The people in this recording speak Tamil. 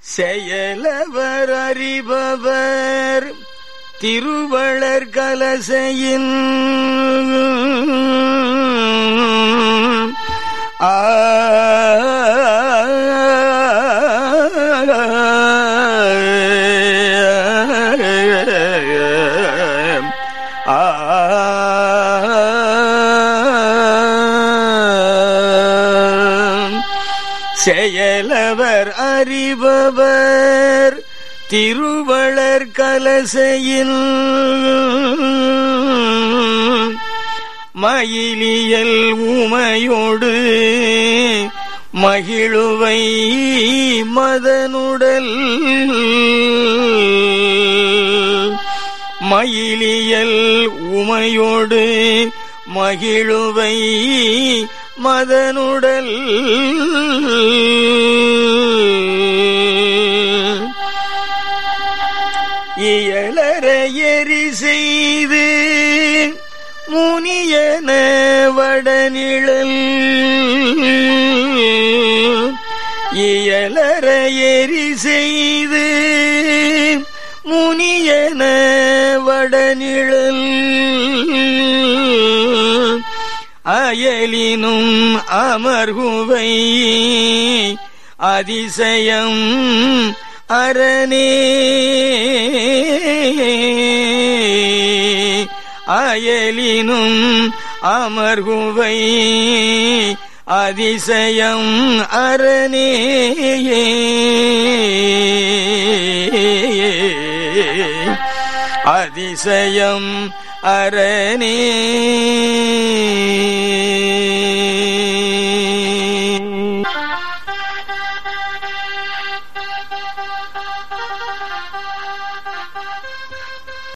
செயலவர் அறிபவர் திருவளர் கலசையின் ஆ செயலவர் அறிபவர் திருவளர் கலசையில் மயிலியல் உமையோடு மகிழுவை மதனுடல் மயிலியல் உமையோடு மகிழுவை மதனுடல் இயலற எரி செய்து முனியன வடநிழல் இயலற எரி செய்து முனியன வடநிழல் அயலினும் அமர்குவை அதிசயம் அரணே அயலினும் அமர்குவை அதிசயம் அரணே அதிசயம் அரணே